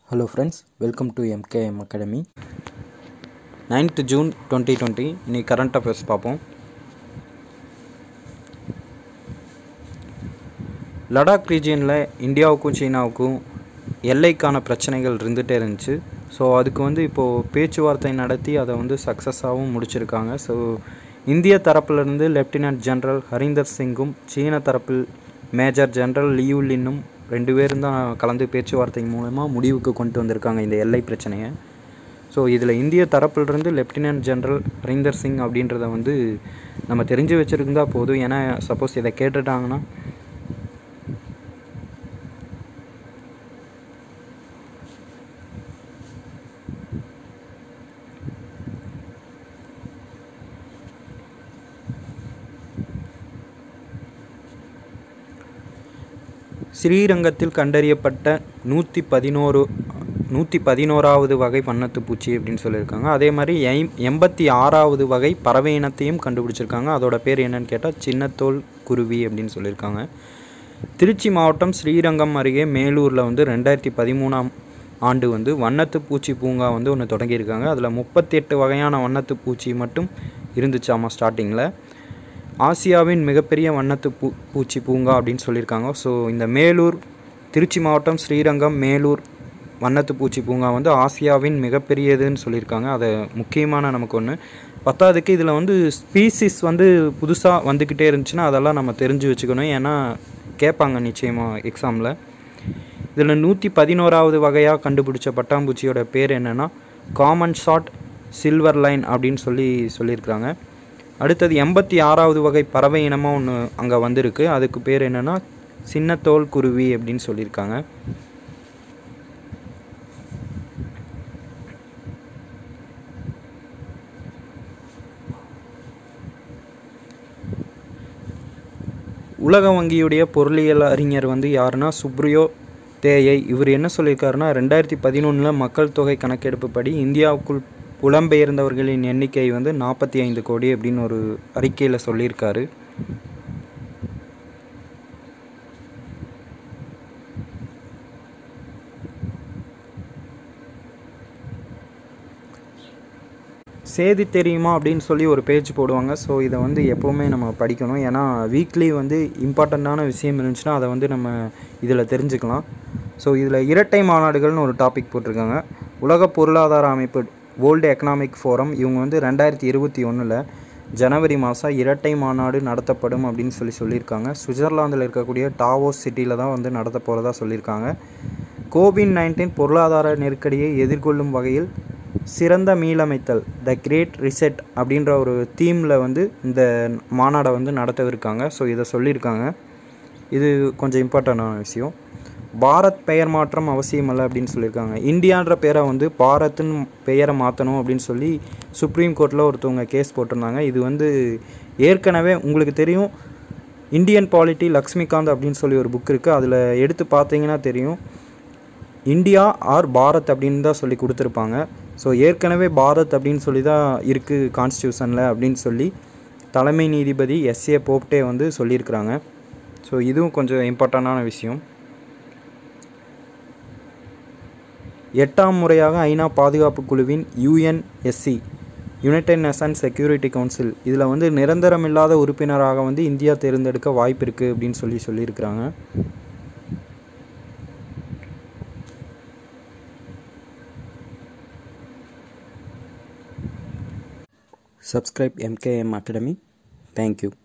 hello friends welcome to MKM academy ninth June twenty twenty இன்னைக்கு current affairs பார்ப்போம் லடாக் ரீஜியனில் இந்தியாவுக்கும் சீனாவுக்கும் எல்லைக்கான பிரச்சனைகள் இருந்துகிட்டே இருந்துச்சு ஸோ அதுக்கு வந்து இப்போது பேச்சுவார்த்தை நடத்தி அதை வந்து சக்ஸஸாகவும் முடிச்சிருக்காங்க ஸோ இந்திய தரப்பிலிருந்து லெப்டினன்ட் ஜெனரல் ஹரீந்தர் சிங்கும் சீன தரப்பில் மேஜர் ஜெனரல் லியூ லின்னும் ரெண்டு பேரும் தான் கலந்து பேச்சுவார்த்தை மூலமாக முடிவுக்கு கொண்டு வந்திருக்காங்க இந்த எல்லை பிரச்சனையை ஸோ இதில் இந்திய தரப்பிலிருந்து லெப்டினன்ட் ஜெனரல் ஹரீந்தர் சிங் அப்படின்றத வந்து நம்ம தெரிஞ்சு வச்சுருந்தா போதும் ஏன்னா சப்போஸ் இதை கேட்டுட்டாங்கன்னா ஸ்ரீரங்கத்தில் கண்டறியப்பட்ட நூற்றி பதினோரு நூற்றி பதினோராவது வகை வண்ணத்து பூச்சி அப்படின்னு சொல்லியிருக்காங்க அதே மாதிரி எம் எண்பத்தி ஆறாவது வகை பறவை இனத்தையும் கண்டுபிடிச்சிருக்காங்க அதோட பேர் என்னன்னு கேட்டால் சின்னத்தோல் குருவி அப்படின்னு சொல்லியிருக்காங்க திருச்சி மாவட்டம் ஸ்ரீரங்கம் அருகே மேலூரில் வந்து ரெண்டாயிரத்தி பதிமூணாம் ஆண்டு வந்து வண்ணத்து பூச்சி பூங்கா வந்து ஒன்று தொடங்கியிருக்காங்க அதில் முப்பத்தி எட்டு வகையான வண்ணத்து பூச்சி மட்டும் இருந்துச்சாமா ஸ்டார்டிங்கில் ஆசியாவின் மிகப்பெரிய வண்ணத்து பூ பூச்சி பூங்கா அப்படின்னு சொல்லியிருக்காங்க ஸோ இந்த மேலூர் திருச்சி மாவட்டம் ஸ்ரீரங்கம் மேலூர் வண்ணத்து பூச்சி பூங்கா வந்து ஆசியாவின் மிகப்பெரியதுன்னு சொல்லியிருக்காங்க அது முக்கியமான நமக்கு ஒன்று பத்தாவதுக்கு இதில் வந்து ஸ்பீசிஸ் வந்து புதுசாக வந்துக்கிட்டே இருந்துச்சுன்னா அதெல்லாம் நம்ம தெரிஞ்சு வச்சுக்கணும் ஏன்னா கேட்பாங்க நிச்சயமாக எக்ஸாமில் இதில் நூற்றி பதினோராவது வகையாக கண்டுபிடிச்ச பட்டாம்பூச்சியோட பேர் என்னென்னா காமன் ஷாட் சில்வர் லைன் அப்படின்னு சொல்லி சொல்லியிருக்கிறாங்க அடுத்தது எண்பத்தி ஆறாவது வகை பறவை இனமாக ஒன்று அங்கே வந்திருக்கு அதுக்கு பேர் என்னென்னா சின்னத்தோல் குருவி அப்படின்னு சொல்லியிருக்காங்க உலக வங்கியுடைய பொருளியல் அறிஞர் வந்து யாருன்னா சுப்ரியோ தேயை இவர் என்ன சொல்லியிருக்காருன்னா ரெண்டாயிரத்தி பதினொன்றில் மக்கள் தொகை கணக்கெடுப்பு படி இந்தியாவுக்குள் புலம்பெயர்ந்தவர்களின் எண்ணிக்கை வந்து நாற்பத்தி ஐந்து கோடி அப்படின்னு ஒரு அறிக்கையில் சொல்லியிருக்காரு சேதி தெரியுமா அப்படின்னு சொல்லி ஒரு பேஜ் போடுவாங்க ஸோ இதை வந்து எப்போவுமே நம்ம படிக்கணும் ஏன்னா வீக்லி வந்து இம்பார்ட்டண்ட்டான விஷயம் இருந்துச்சுன்னா அதை வந்து நம்ம இதில் தெரிஞ்சுக்கலாம் ஸோ இதில் இரட்டை மாநாடுகள்னு ஒரு டாபிக் போட்டிருக்காங்க உலக பொருளாதார அமைப்பு வேர்ல்டு எக்கனாமிக் ஃபோரம் இவங்க வந்து ரெண்டாயிரத்தி இருபத்தி ஒன்றில் ஜனவரி மாதம் இரட்டை மாநாடு நடத்தப்படும் அப்படின்னு சொல்லி சொல்லியிருக்காங்க சுவிட்சர்லாந்தில் இருக்கக்கூடிய டாவோஸ் சிட்டியில் தான் வந்து நடத்த போகிறதா சொல்லியிருக்காங்க கோவிட் நைன்டீன் பொருளாதார நெருக்கடியை எதிர்கொள்ளும் வகையில் சிறந்த மீளமைத்தல் த கிரேட் ரிசெட் அப்படின்ற ஒரு தீமில் வந்து இந்த மாநாடை வந்து நடத்தவிருக்காங்க ஸோ இதை சொல்லியிருக்காங்க இது கொஞ்சம் இம்பார்ட்டண்டான விஷயம் பாரத் பெயர் மாற்றம் அவசியமல்ல அப்படின்னு சொல்லியிருக்காங்க இந்தியான்ற பேரை வந்து பாரத்னு பெயரை மாற்றணும் அப்படின்னு சொல்லி சுப்ரீம் கோர்ட்டில் ஒருத்தவங்க கேஸ் போட்டிருந்தாங்க இது வந்து ஏற்கனவே உங்களுக்கு தெரியும் இந்தியன் பாலிட்டி லக்ஷ்மிகாந்த் அப்படின்னு சொல்லி ஒரு புக் இருக்குது அதில் எடுத்து பார்த்தீங்கன்னா தெரியும் இந்தியா ஆர் பாரத் அப்படின்னு தான் சொல்லி கொடுத்துருப்பாங்க ஸோ ஏற்கனவே பாரத் அப்படின்னு சொல்லி தான் இருக்குது கான்ஸ்டியூஷனில் அப்படின்னு சொல்லி தலைமை நீதிபதி எஸ்ஏ போப்டே வந்து சொல்லியிருக்கிறாங்க ஸோ இதுவும் கொஞ்சம் இம்பார்ட்டண்டான விஷயம் எட்டாம் முறையாக ஐநா பாதுகாப்பு குழுவின் UNSC United Nation Security Council இதில் வந்து நிரந்தரமில்லாத உறுப்பினராக வந்து இந்தியா தேர்ந்தெடுக்க வாய்ப்பு இருக்குது அப்படின்னு சொல்லி சொல்லியிருக்கிறாங்க subscribe mkm academy thank you